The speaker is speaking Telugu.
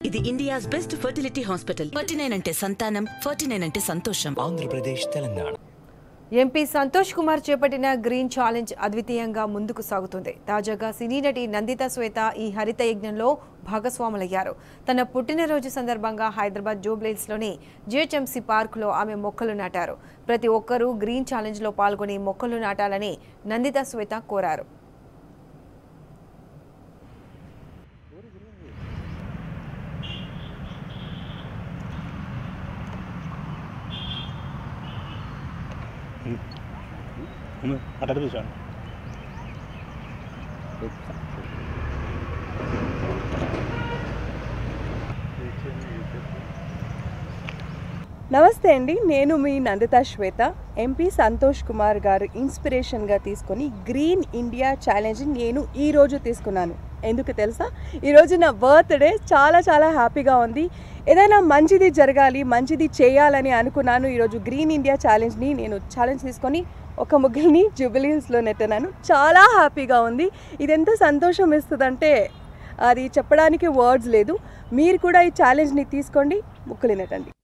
ఇది India's best fertility hospital forty nine అంటే సంతానం ఫార్టీ నైన్ అంటే సంతోషం ఆంధ్రప్రదేశ్ తెలంగాణ ఎంపీ సంతోష్ కుమార్ చేపట్టిన గ్రీన్ ఛాలెంజ్ అద్వితీయంగా ముందుకు సాగుతుంది తాజాగా సినీ నటి నందిత శ్వేత ఈ హరిత యజ్ఞంలో భాగస్వాములయ్యారు తన పుట్టినరోజు సందర్భంగా హైదరాబాద్ జూబ్లీహిల్స్లోని జిహెచ్ఎంసీ పార్కులో ఆమె మొక్కలు నాటారు ప్రతి ఒక్కరూ గ్రీన్ ఛాలెంజ్లో పాల్గొని మొక్కలు నాటాలని నందిత శ్వేత కోరారు అక్కడ చూసాను నమస్తే అండి నేను మీ నందిత శ్వేత ఎంపీ సంతోష్ కుమార్ గారు ఇన్స్పిరేషన్గా తీసుకొని గ్రీన్ ఇండియా ఛాలెంజ్ నేను ఈరోజు తీసుకున్నాను ఎందుకు తెలుసా ఈరోజు నా బర్త్డే చాలా చాలా హ్యాపీగా ఉంది ఏదైనా మంచిది జరగాలి మంచిది చేయాలని అనుకున్నాను ఈరోజు గ్రీన్ ఇండియా ఛాలెంజ్ని నేను ఛాలెంజ్ తీసుకొని ఒక ముగ్గురిని జూబిలీస్లో నెట్టినాను చాలా హ్యాపీగా ఉంది ఇది ఎంత సంతోషం ఇస్తుందంటే అది చెప్పడానికి వర్డ్స్ లేదు మీరు కూడా ఈ ఛాలెంజ్ని తీసుకోండి ముక్కులు నెట్టండి